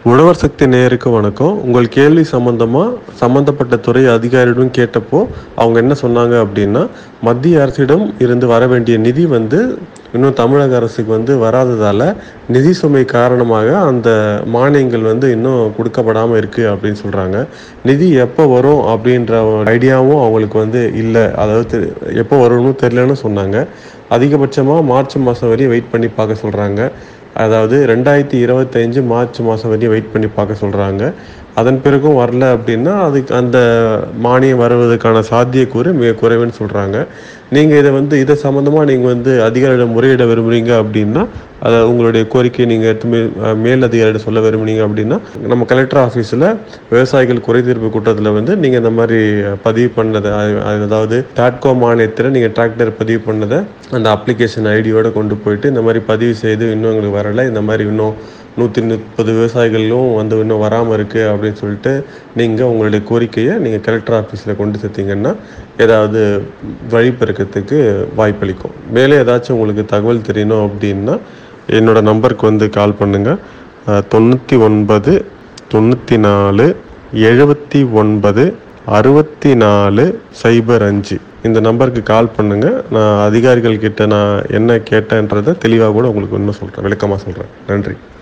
உழவர் சக்தி நேயருக்கு வணக்கம் உங்கள் கேள்வி சம்பந்தமாக சம்பந்தப்பட்ட துறை அதிகாரியிடம் கேட்டப்போ அவங்க என்ன சொன்னாங்க அப்படின்னா மத்திய அரசிடம் இருந்து வர வேண்டிய நிதி வந்து இன்னும் தமிழக அரசுக்கு வந்து வராததால் நிதி சுமை காரணமாக அந்த மானியங்கள் வந்து இன்னும் கொடுக்கப்படாமல் இருக்குது அப்படின்னு சொல்கிறாங்க நிதி எப்போ வரும் அப்படின்ற ஐடியாவும் அவங்களுக்கு வந்து இல்லை அதாவது தெ- எப்போ வரும்னு தெரிலன்னு சொன்னாங்க அதிகபட்சமாக மார்ச் மாதம் வரையும் வெயிட் பண்ணி பார்க்க சொல்கிறாங்க அதாவது ரெண்டாயிரத்தி இருபத்தஞ்சு மார்ச் மாதம் வரையும் வெயிட் பண்ணி பார்க்க சொல்கிறாங்க அதன் பிறகும் வரல அப்படின்னா அதுக்கு அந்த மானியம் வருவதற்கான சாத்தியக்கூறு மிக குறைவுன்னு சொல்கிறாங்க நீங்கள் இதை வந்து இதை சம்மந்தமாக நீங்கள் வந்து அதிகாரியிடம் முறையிட விரும்புகிறீங்க அப்படின்னா அதை உங்களுடைய கோரிக்கையை நீங்கள் எடுத்து மேல் அதிகாரியிடம் சொல்ல விரும்புனீங்க அப்படின்னா நம்ம கலெக்டர் ஆஃபீஸில் விவசாயிகள் குறைதீர்ப்பு கூட்டத்தில் வந்து நீங்கள் இந்த மாதிரி பதிவு பண்ணதை அ- அதாவது டாட்கோ மானியத்தில் நீங்கள் டிராக்டர் பதிவு பண்ணதை அந்த அப்ளிகேஷன் ஐடியோட கொண்டு போயிட்டு இந்த மாதிரி பதிவு செய்து இன்னும் எங்களுக்கு வரலை இந்த மாதிரி இன்னும் நூற்றி முப்பது விவசாயிகளும் வந்து இன்னும் வராமல் இருக்குது அப்படின்னு சொல்லிட்டு நீங்கள் உங்களுடைய கோரிக்கையை நீங்கள் கலெக்டர் ஆஃபீஸில் கொண்டு சேர்த்தீங்கன்னா ஏதாவது வழி பிறக்கிறதுக்கு வாய்ப்பளிக்கும் மேலே ஏதாச்சும் உங்களுக்கு தகவல் தெரியணும் அப்படின்னா என்னோட நம்பருக்கு வந்து கால் பண்ணுங்கள் தொண்ணூற்றி ஒன்பது தொண்ணூற்றி நாலு எழுபத்தி ஒன்பது அறுபத்தி நாலு சைபர் அஞ்சு இந்த நம்பருக்கு கால் பண்ணுங்க நான் அதிகாரிகள் கிட்ட நான் என்ன கேட்டேன்றதை தெளிவாக கூட உங்களுக்கு இன்னும் சொல்கிறேன் விளக்கமாக சொல்கிறேன் நன்றி